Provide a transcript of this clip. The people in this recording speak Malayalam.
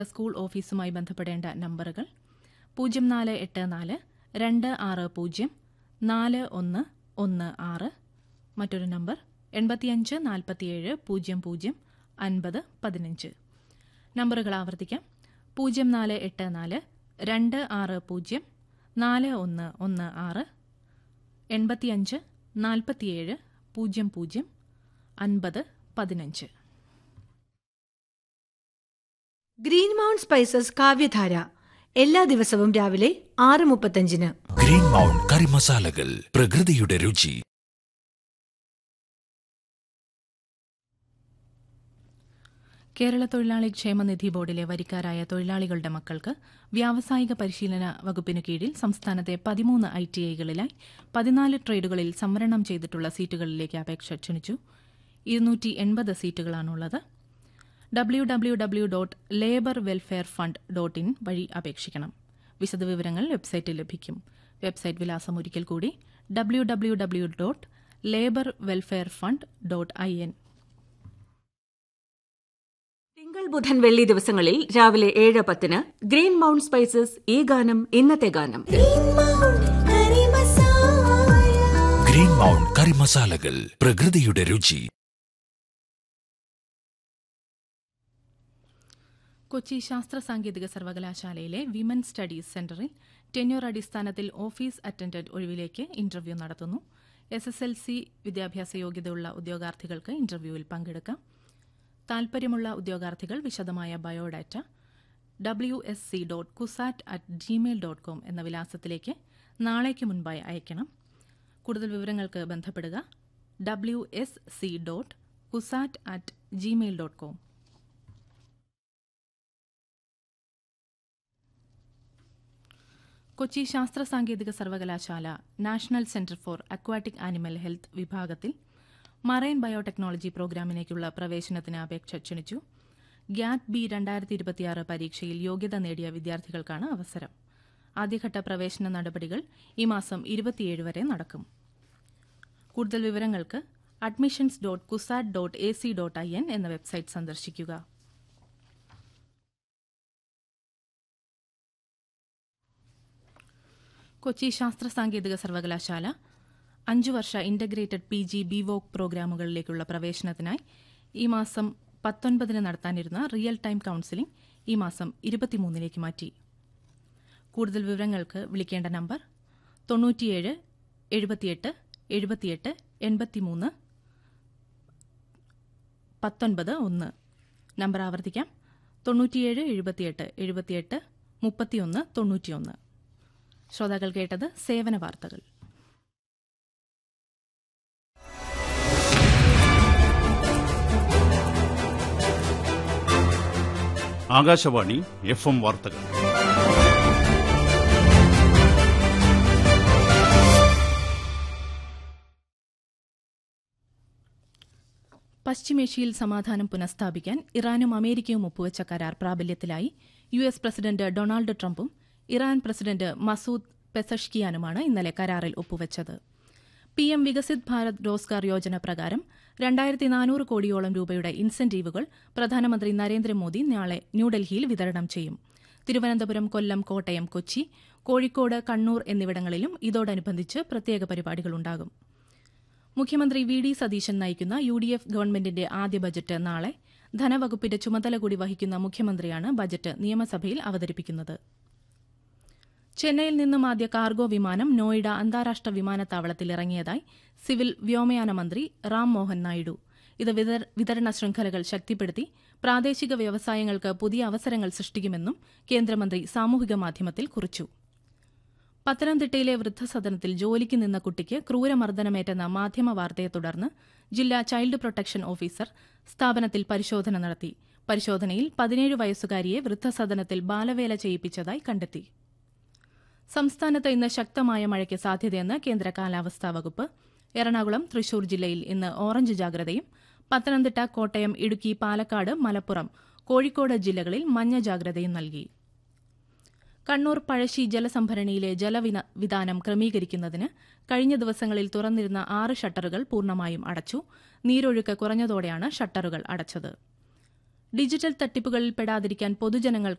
സ്കൂൾ ഓഫീസുമായി ബന്ധപ്പെടേണ്ട നമ്പറുകൾ പൂജ്യം നാല് എട്ട് നാല് രണ്ട് ആറ് പൂജ്യം നാല് ഒന്ന് ഒന്ന് ആറ് മറ്റൊരു നമ്പർ എൺപത്തിയഞ്ച് നാൽപ്പത്തിയേഴ് പൂജ്യം പൂജ്യം അൻപത് പതിനഞ്ച് നമ്പറുകൾ ആവർത്തിക്കാം പൂജ്യം നാല് എട്ട് നാല് രണ്ട് ആറ് പൂജ്യം നാല് ഒന്ന് ഒന്ന് ആറ് എൺപത്തിയഞ്ച് നാൽപ്പത്തിയേഴ് പൂജ്യം പൂജ്യം അൻപത് പതിനഞ്ച് ഗ്രീൻ മൗണ്ട് സ്പൈസസ് കാവ്യധാര എല്ലാ ദിവസവും രാവിലെ ആറ് മുപ്പത്തഞ്ചിന് ഗ്രീൻ മൗണ്ട് കറി മസാലകൾ പ്രകൃതിയുടെ രുചി കേരള തൊഴിലാളി ക്ഷേമനിധി ബോർഡിലെ വരിക്കാരായ തൊഴിലാളികളുടെ മക്കൾക്ക് വ്യാവസായിക പരിശീലന വകുപ്പിനു കീഴിൽ സംസ്ഥാനത്തെ പതിമൂന്ന് ഐ ടി ഐകളിലായി പതിനാല് ട്രേഡുകളിൽ സംവരണം ചെയ്തിട്ടുള്ള സീറ്റുകളിലേക്ക് അപേക്ഷ ക്ഷണിച്ചു ഇരുന്നൂറ്റി എൺപത് സീറ്റുകളാണുള്ളത് W W W dot labour welfare fund dot in വഴി അപേക്ഷിക്കണം വിശദവിവരങ്ങൾ വെബ്സൈറ്റിൽ ലഭിക്കും വെബ്സൈറ്റ് വിലാസം ഒരിക്കൽ കൂടി W W W dot labour welfare fund dot I N തിങ്കൾ ബുധൻ വെള്ളി ദിവസങ്ങളിൽ രാവിലെ ഏഴ് പത്തിന് ഗ്രീൻ മൗണ്ട് സ്പൈസസ് ഈ ഗാനം ഇന്നത്തെ ഗാനം ഗ്രീൻ മൗണ്ട് കറി മസാലകൾ പ്രകൃതിയുടെ രുചി കൊച്ചി ശാസ്ത്ര സാങ്കേതിക സർവകലാശാലയിലെ വിമൻ സ്റ്റഡീസ് സെന്ററിൽ ടെന്യൂർ അടിസ്ഥാനത്തിൽ ഓഫീസ് അറ്റൻഡന്റ് ഒഴിവിലേക്ക് ഇന്റർവ്യൂ നടത്തുന്നു എസ് എസ് എൽ സി വിദ്യാഭ്യാസ യോഗ്യതയുള്ള ഉദ്യോഗാർത്ഥികൾക്ക് ഇന്റർവ്യൂവിൽ പങ്കെടുക്കാം താൽപര്യമുള്ള ഉദ്യോഗാർത്ഥികൾ വിശദമായ biodata W S C dot CUSAT at Gmail dot com എന്ന വിലാസത്തിലേക്ക് നാളേക്ക് മുൻപായി അയക്കണം കൂടുതൽ വിവരങ്ങൾക്ക് ബന്ധപ്പെടുക W S C dot CUSAT at Gmail dot com Kochi ശാസ്ത്ര സാങ്കേതിക സർവകലാശാല national centre for aquatic animal health വിഭാഗത്തിൽ മറൈൻ ബയോടെക്നോളജി പ്രോഗ്രാമിലേക്കുള്ള പ്രവേശനത്തിന് അപേക്ഷ ക്ഷണിച്ചു ഗ്യാറ്റ് ബി രണ്ടായിരത്തി ഇരുപത്തിയാറ് പരീക്ഷയിൽ യോഗ്യത നേടിയ വിദ്യാർത്ഥികൾക്കാണ് അവസരം ആദ്യഘട്ട പ്രവേശന നടപടികൾ ഈ മാസം ഇരുപത്തിയേഴ് വരെ നടക്കും കൂടുതൽ വിവരങ്ങൾക്ക് admissions dot CUSAT dot A C dot I N എന്ന വെബ്സൈറ്റ് സന്ദർശിക്കുക കൊച്ചി ശാസ്ത്ര സാങ്കേതിക സർവകലാശാല അഞ്ചു വർഷ ഇന്റഗ്രേറ്റഡ് പി ജി ബിവോക് പ്രോഗ്രാമുകളിലേക്കുള്ള പ്രവേശനത്തിനായി ഈ മാസം പത്തൊൻപതിന് നടത്താനിരുന്ന റിയൽ ടൈം കൌൺസിലിംഗ് ഈ മാസം ഇരുപത്തിമൂന്നിലേക്ക് മാറ്റി കൂടുതൽ വിവരങ്ങൾക്ക് വിളിക്കേണ്ട നമ്പർ തൊണ്ണൂറ്റിയേഴ് എഴുപത്തിയെട്ട് എഴുപത്തിയെട്ട് എൺപത്തിമൂന്ന് പത്തൊൻപത് ഒന്ന് നമ്പർ ആവർത്തിക്കാം തൊണ്ണൂറ്റിയേഴ് എഴുപത്തിയെട്ട് എഴുപത്തിയെട്ട് മുപ്പത്തിയൊന്ന് തൊണ്ണൂറ്റിയൊന്ന് ശ്രോതാക്കൾ കേട്ടത് സേവന വാർത്തകൾ ആകാശവാണി എഫ് എം വാർത്തകൾ പശ്ചിമേഷ്യയിൽ സമാധാനം പുനഃസ്ഥാപിക്കാൻ ഇറാനും അമേരിക്കയും ഒപ്പുവച്ച കരാർ പ്രാബല്യത്തിലായി യു എസ് പ്രസിഡന്റ് ഡൊണാൾഡ് ട്രംപും ഇറാൻ പ്രസിഡന്റ് മസൂദ് പെസഷ്കിയാനുമാണ് ഇന്നലെ കരാറിൽ ഒപ്പുവച്ചത് പി എം വികസിത് ഭാരത് റോസ്ഗാർ യോജന പ്രകാരം രണ്ടായിരത്തി നാനൂറ് കോടിയോളം രൂപയുടെ ഇൻസെന്റീവുകൾ പ്രധാനമന്ത്രി നരേന്ദ്രമോദി നാളെ ന്യൂഡൽഹിയിൽ വിതരണം ചെയ്യും തിരുവനന്തപുരം കൊല്ലം കോട്ടയം കൊച്ചി കോഴിക്കോട് കണ്ണൂർ എന്നിവിടങ്ങളിലും ഇതോടനുബന്ധിച്ച് പ്രത്യേക പരിപാടികളുണ്ടാകും മുഖ്യമന്ത്രി വി ഡി സതീശൻ നയിക്കുന്ന യു ഡി എഫ് ഗവൺമെന്റിന്റെ ആദ്യ ബജറ്റ് നാളെ ധനവകുപ്പിന്റെ ചുമതല കൂടി വഹിക്കുന്ന മുഖ്യമന്ത്രിയാണ് ബജറ്റ് നിയമസഭയിൽ അവതരിപ്പിക്കുന്നത് ചെന്നൈയിൽ നിന്നും ആദ്യ കാർഗോ വിമാനം നോയിഡ അന്താരാഷ്ട്ര വിമാനത്താവളത്തിൽ ഇറങ്ങിയതായി സിവിൽ വ്യോമയാന മന്ത്രി റാം മോഹൻ നായിഡു ഇത് വിതര- വിതരണ ശൃംഖലകൾ ശക്തിപ്പെടുത്തി പ്രാദേശിക വ്യവസായങ്ങൾക്ക് പുതിയ അവസരങ്ങൾ സൃഷ്ടിക്കുമെന്നും കേന്ദ്രമന്ത്രി സാമൂഹിക മാധ്യമത്തിൽ കുറിച്ചു പത്തനംതിട്ടയിലെ വൃദ്ധസദനത്തിൽ ജോലിക്ക് നിന്ന കുട്ടിക്ക് ക്രൂരമർദ്ദനമേറ്റെന്ന മാധ്യമ വാർത്തയെ തുടർന്ന് ജില്ലാ ചൈൽഡ് പ്രൊട്ടക്ഷൻ ഓഫീസർ സ്ഥാപനത്തിൽ പരിശോധന നടത്തി പരിശോധനയിൽ പതിനേഴ് വയസ്സുകാരിയെ വൃദ്ധസദനത്തിൽ ബാലവേല ചെയ്യിപ്പിച്ചതായി കണ്ടെത്തി സംസ്ഥാനത്ത് ഇന്ന് ശക്തമായ മഴയ്ക്ക് സാധ്യതയെന്ന് കേന്ദ്ര കാലാവസ്ഥാ വകുപ്പ് എറണാകുളം തൃശൂർ ജില്ലയിൽ ഇന്ന് ഓറഞ്ച് ജാഗ്രതയും പത്തനംതിട്ട കോട്ടയം ഇടുക്കി പാലക്കാട് മലപ്പുറം കോഴിക്കോട് ജില്ലകളിൽ മഞ്ഞ ജാഗ്രതയും നൽകി കണ്ണൂർ പഴശ്ശി ജലസംഭരണിയിലെ ജലവിതാനം ക്രമീകരിക്കുന്നതിന് കഴിഞ്ഞ ദിവസങ്ങളിൽ തുറന്നിരുന്ന ആറ് ഷട്ടറുകൾ പൂർണ്ണമായും അടച്ചു നീരൊഴുക്ക് കുറഞ്ഞതോടെയാണ് ഷട്ടറുകൾ അടച്ചത് ഡിജിറ്റൽ തട്ടിപ്പുകളിൽ പെടാതിരിക്കാൻ പൊതുജനങ്ങൾക്ക്